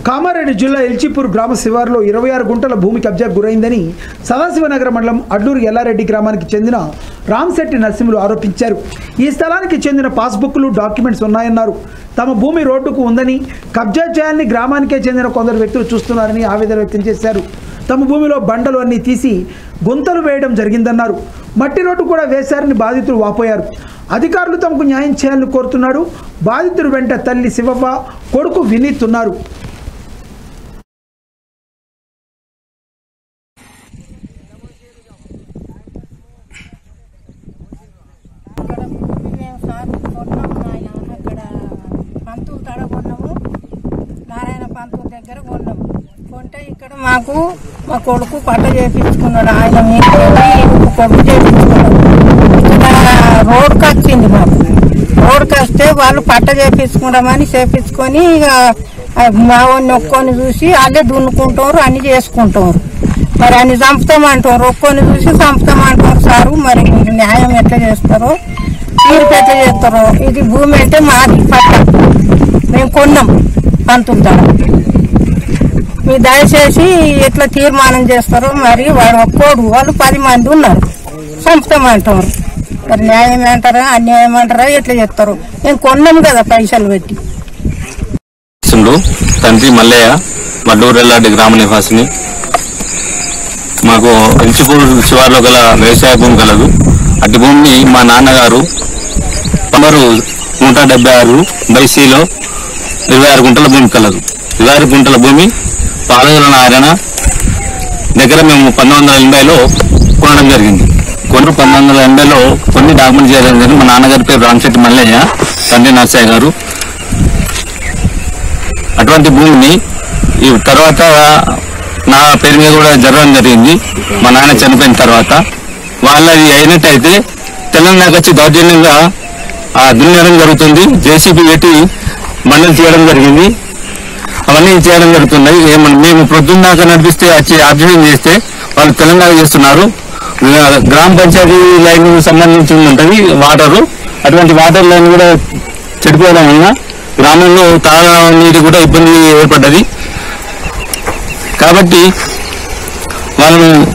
కామారెడ్డి జిల్లా ఎల్చిపూర్ గ్రామ శివారులో ఇరవై ఆరు గుంటల భూమి కబ్జాకు గురైందని సదాశివనగర మండలం అడ్లూరు ఎల్లారెడ్డి గ్రామానికి చెందిన రామ్శెట్టి నరసింహులు ఆరోపించారు ఈ స్థలానికి చెందిన పాస్బుక్లు డాక్యుమెంట్స్ ఉన్నాయన్నారు తమ భూమి రోడ్డుకు ఉందని కబ్జా చేయాలని గ్రామానికే చెందిన కొందరు వ్యక్తులు చూస్తున్నారని ఆవేదన వ్యక్తం చేశారు తమ భూమిలో బండలు అన్నీ తీసి గుంతలు వేయడం జరిగిందన్నారు మట్టి రోడ్డు కూడా వేశారని బాధితులు వాపోయారు అధికారులు తమకు న్యాయం చేయాలని కోరుతున్నాడు బాధితుడు వెంట తల్లి శివవ్వ కొడుకు వినీత్ ఉన్నారు అక్కడ భూమి మేము సార్ కొన్నాము నాయన అక్కడ పంతులు తడ కొన్నాము నారాయణ పంతుల దగ్గర కొన్నాము కొంటే ఇక్కడ మాకు మా కొడుకు పట్ట చేపించుకున్నాడు ఆయన మీద కొడుకు చేపించుకున్నాడు ఇక్కడ రోడ్కి వచ్చింది మాకు రోడ్కి వస్తే వాళ్ళు పట్ట చేపించుకుంటామని చేపించుకొని ఇక ఆ మా వాడిని ఒక్కొని చూసి వాళ్ళే దున్నుకుంటారు అన్ని చేసుకుంటారు మరి అన్ని చంపుతామంటారు ఒక్కొని చూసి చంపుతామంటారు సారు మరి మీరు న్యాయం ఎట్లా చేస్తారో తీర్పు ఎట్లా చేస్తారో ఇది భూమి అంటే మాది పట్ట మేము కొన్నాం పంతులు ధర మీరు దయచేసి ఎట్లా తీర్మానం చేస్తారో మరి వాడు ఒక్కోడు వాళ్ళు పది మంది ఉన్నారు చంపుతామంటారు మరి న్యాయం అంటారా అన్యాయం అంటారా ఎట్లా చేస్తారు మేము కొన్నాం కదా పైసలు పెట్టి సిండు తండ్రి మల్లయ్య మడ్డూరెల్లాడి గ్రామ నివాసిని మాకు ఎంచుకూరు శివార్లో గల వ్యవసాయ భూమి కలదు అటు భూమిని మా నాన్నగారు సుమారు నూట డెబ్బై ఆరు బైసీలో ఇరవై ఆరు గుంటల భూమి కలదు ఇరవై ఆరు గుంటల భూమి పాలగల నారాయణ దగ్గర మేము పంతొమ్మిది వందల ఎనభైలో కొనడం జరిగింది కొన్ని పంతొమ్మిది వందల ఎనభైలో కొన్ని డాక్యుమెంట్ చేయడం జరిగింది మా నాన్నగారి పేరు రామశెట్టి మల్లయ్య తండ్రి నర్సయ్య గారు అటువంటి భూమిని ఈ తర్వాత నా పేరు మీద కూడా జరగడం జరిగింది మా నాన్న చనిపోయిన తర్వాత వాళ్ళది అయినట్టయితే తెలంగాణకు వచ్చి దౌర్జన్యంగా ఆ దున్నడం జరుగుతుంది జేసీబీ పెట్టి మండలి చేయడం జరిగింది అవన్నీ చేయడం జరుగుతున్నాయి ఏమన్నా మేము ప్రొద్దున్న దాకా నడిపిస్తే వచ్చి అబ్జర్వేషన్ చేస్తే వాళ్ళు తెలంగాణ చేస్తున్నారు గ్రామ పంచాయతీ లైన్ సంబంధించి ఉంటుంది వాటరు అటువంటి వాటర్ లైన్ కూడా చెడిపోవడం వలన గ్రామంలో తాగనీటి కూడా ఇబ్బంది ఏర్పడ్డది కాబట్టి వాళ్ళను